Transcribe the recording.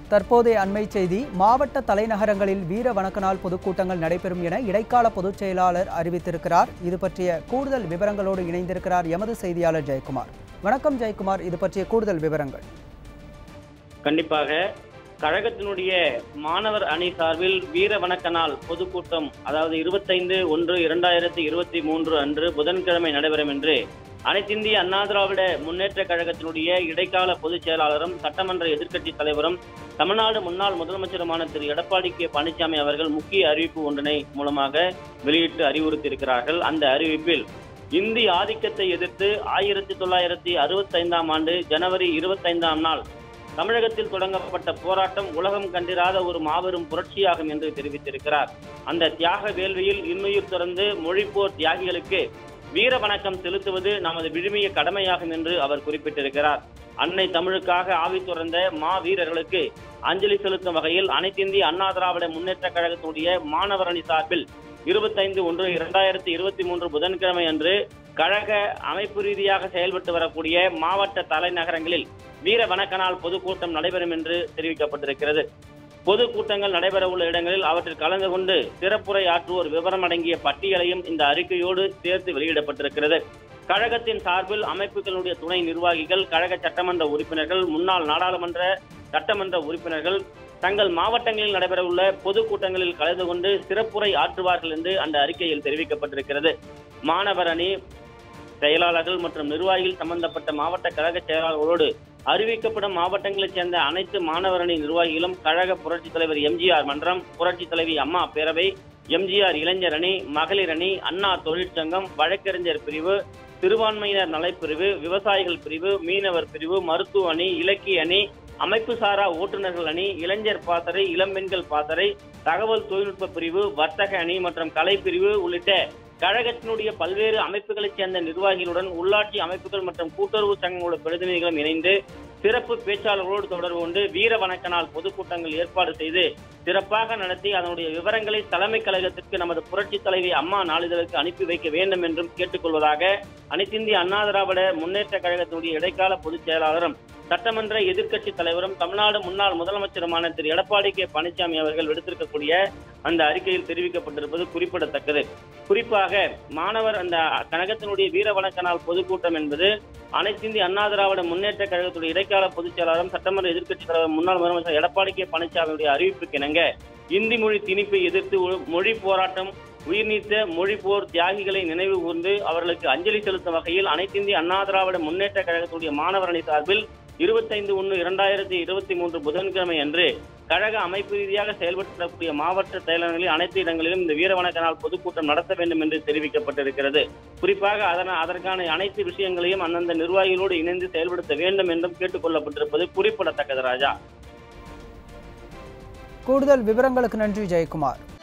தற்போதைய அண்மை செய்தி மாவட்ட தலைநகரங்களில் வீர வணக்க நாள் பொதுக்கூட்டங்கள் நடைபெறும் என இடைக்கால பொதுச் செயலாளர் அறிவித்திருக்கிறார் இது பற்றிய கூடுதல் விவரங்களோடு இணைந்திருக்கிறார் எமது செய்தியாளர் ஜெயக்குமார் வணக்கம் ஜெயக்குமார் இது பற்றிய கூடுதல் விவரங்கள் கண்டிப்பாக கழகத்தினுடைய மாணவர் அணி சார்பில் வீர வணக்க நாள் பொதுக்கூட்டம் அதாவது இருபத்தைந்து ஒன்று இரண்டாயிரத்தி இருபத்தி மூன்று அன்று புதன்கிழமை நடைபெறும் என்று அனைத்திந்திய அண்ணா திராவிட முன்னேற்ற கழகத்தினுடைய இடைக்கால பொதுச் செயலாளரும் சட்டமன்ற எதிர்க்கட்சி தலைவரும் தமிழ்நாடு முன்னாள் முதலமைச்சருமான திரு எடப்பாடி கே பழனிசாமி அவர்கள் முக்கிய அறிவிப்பு ஒன்றினை மூலமாக வெளியிட்டு அறிவுறுத்தியிருக்கிறார்கள் அந்த அறிவிப்பில் இந்தி ஆதிக்கத்தை எதிர்த்து ஆயிரத்தி தொள்ளாயிரத்தி அறுபத்தைந்தாம் ஆண்டு ஜனவரி இருபத்தைந்தாம் நாள் தமிழகத்தில் தொடங்கப்பட்ட போராட்டம் உலகம் கண்டிராத ஒரு மாபெரும் புரட்சியாகும் என்று தெரிவித்திருக்கிறார் அந்த தியாக வேள்வியில் இன்னுயிர் துறந்து மொழிப்போர் தியாகிகளுக்கு வீர வணக்கம் செலுத்துவது நமது விழுமிய கடமையாகும் என்று அவர் குறிப்பிட்டிருக்கிறார் அன்னை தமிழுக்காக ஆவி துறந்த மா வீரர்களுக்கு அஞ்சலி செலுத்தும் வகையில் அனைத்திந்திய அண்ணா திராவிட முன்னேற்ற கழகத்தினுடைய மாணவர் அணி சார்பில் இருபத்தைந்து ஒன்று இரண்டாயிரத்தி இருபத்தி மூன்று புதன்கிழமை அன்று கழக அமைப்பு ரீதியாக செயல்பட்டு வரக்கூடிய மாவட்ட தலைநகரங்களில் வீர வணக்க நாள் பொதுக்கூட்டம் நடைபெறும் என்று தெரிவிக்கப்பட்டிருக்கிறது பொதுக்கூட்டங்கள் நடைபெற உள்ள இடங்களில் அவற்றில் கலந்து கொண்டு சிறப்புரை ஆற்றுவோர் விவரம் அடங்கிய பட்டியலையும் இந்த அறிக்கையோடு சேர்த்து வெளியிடப்பட்டிருக்கிறது கழகத்தின் சார்பில் அமைப்புகளுடைய துணை நிர்வாகிகள் கழக சட்டமன்ற உறுப்பினர்கள் முன்னாள் நாடாளுமன்ற சட்டமன்ற உறுப்பினர்கள் தங்கள் மாவட்டங்களில் நடைபெறவுள்ள பொதுக்கூட்டங்களில் கலந்து கொண்டு சிறப்புரை ஆற்றுவார்கள் என்று அந்த அறிக்கையில் தெரிவிக்கப்பட்டிருக்கிறது மாணவர் அணி செயலாளர்கள் மற்றும் நிர்வாகிகள் சம்பந்தப்பட்ட மாவட்ட கழக செயலாளர்களோடு அறிவிக்கப்படும் மாவட்டங்களைச் சேர்ந்த அனைத்து மாணவர் அணி நிர்வாகிகளும் கழக புரட்சித் தலைவர் எம்ஜிஆர் மன்றம் புரட்சித் தலைவி அம்மா பேரவை எம்ஜிஆர் இளைஞர் அணி மகளிர் அணி அண்ணா தொழிற்சங்கம் வழக்கறிஞர் பிரிவு சிறுபான்மையினர் நலப்பிரிவு விவசாயிகள் பிரிவு மீனவர் பிரிவு மருத்துவ அணி இலக்கிய அணி அமைப்பு சாரா ஓட்டுநர்கள் அணி இளைஞர் பாசறை இளம்பெண்கள் பாசறை தகவல் தொழில்நுட்ப பிரிவு வர்த்தக அணி மற்றும் கலை பிரிவு உள்ளிட்ட கழகத்தினுடைய பல்வேறு அமைப்புகளைச் சேர்ந்த நிர்வாகிகளுடன் உள்ளாட்சி அமைப்புகள் மற்றும் கூட்டுறவு சங்கங்களோட பிரதிநிதிகளும் இணைந்து சிறப்பு பேச்சாளர்களோடு தொடர்பு கொண்டு வீர வணக்க நாள் பொதுக்கூட்டங்கள் ஏற்பாடு செய்து சிறப்பாக நடத்தி அதனுடைய விவரங்களை தலைமை கழகத்திற்கு நமது புரட்சி தலைவி அம்மா நாளிதழுக்கு அனுப்பி வைக்க வேண்டும் என்றும் கேட்டுக்கொள்வதாக அனைத்திந்திய அண்ணா திராவிட முன்னேற்ற கழகத்தினுடைய இடைக்கால பொதுச் செயலாளரும் சட்டமன்ற எதிர்க்கட்சி தலைவரும் தமிழ்நாடு முன்னாள் முதலமைச்சருமான திரு எடப்பாடி கே பழனிசாமி அவர்கள் விடுத்திருக்கக்கூடிய அந்த அறிக்கையில் தெரிவிக்கப்பட்டிருப்பது குறிப்பிடத்தக்கது குறிப்பாக மாணவர் அந்த கழகத்தினுடைய வீர வணக்க நாள் பொதுக்கூட்டம் என்பது அனைத்திந்திய அண்ணா திராவிட முன்னேற்ற கழகத்துடைய இடைக்கால பொதுச் செயலாளரும் சட்டமன்ற எதிர்க்கட்சி தலைவர் முன்னாள் முதலமைச்சர் எடப்பாடி கே பழனிசாமியுடைய அறிவிப்புக்கு இணங்க இந்தி மொழி திணிப்பை எதிர்த்து ஒரு மொழி போராட்டம் உயிர்நீத்த மொழி போர் தியாகிகளை நினைவு கூர்ந்து அவர்களுக்கு அஞ்சலி செலுத்தும் வகையில் அனைத்திந்திய அண்ணா திராவிட முன்னேற்ற கழகத்துடைய மாணவர் அணி சார்பில் இருபத்தைந்து ஒன்று இரண்டாயிரத்தி இருபத்தி மூன்று புதன்கிழமை அன்று கழக அமைப்பு ரீதியாக செயல்படக்கூடிய மாவட்ட செயலகங்களில் அனைத்து இடங்களிலும் இந்த வீர வணக்க நாள் பொதுக்கூட்டம் நடத்த வேண்டும் என்று தெரிவிக்கப்பட்டிருக்கிறது குறிப்பாக அதன அதற்கான அனைத்து விஷயங்களையும் அந்தந்த நிர்வாகிகளோடு இணைந்து செயல்படுத்த வேண்டும் என்றும் கேட்டுக் கொள்ளப்பட்டிருப்பது குறிப்பிடத்தக்கது ராஜா கூடுதல் விவரங்களுக்கு நன்றி ஜெயக்குமார்